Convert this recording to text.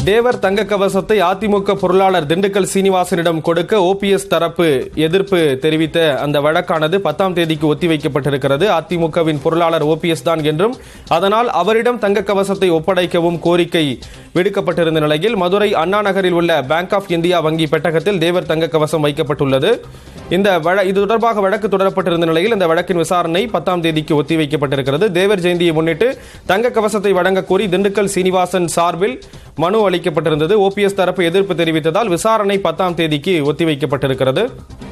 தேவர் தங்க கவசத்தை அதிமுக பொருளாளர் திண்டுக்கல் சீனிவாசனிடம் கொடுக்க ஓபிஎஸ் தரப்பு எதிர்ப்பு தெரிவித்த அந்த வழக்கானது பத்தாம் தேதிக்கு ஒத்திவைக்கப்பட்டிருக்கிறது அதிமுகவின் பொருளாளர் ஓபிஎஸ் தான் என்றும் அதனால் அவரிடம் தங்க கவசத்தை ஒப்படைக்கவும் கோரிக்கை விடுக்கப்பட்டிருந்த நிலையில் மதுரை அண்ணா நகரில் உள்ள பேங்க் ஆஃப் இந்தியா வங்கி பெட்டகத்தில் தேவர் தங்க கவசம் வைக்கப்பட்டுள்ளது இந்த வழ இது தொடர்பாக வழக்கு தொடரப்பட்டிருந்த நிலையில் இந்த வழக்கின் விசாரணை பத்தாம் தேதிக்கு ஒத்திவைக்கப்பட்டிருக்கிறது தேவர் ஜெயந்தியை முன்னிட்டு தங்க கவசத்தை வழங்க கோரி திண்டுக்கல் சீனிவாசன் சார்பில் மனு அளிக்கப்பட்டிருந்தது ஓபிஎஸ் தரப்பு எதிர்ப்பு தெரிவித்ததால் விசாரணை பத்தாம் தேதிக்கு ஒத்திவைக்கப்பட்டிருக்கிறது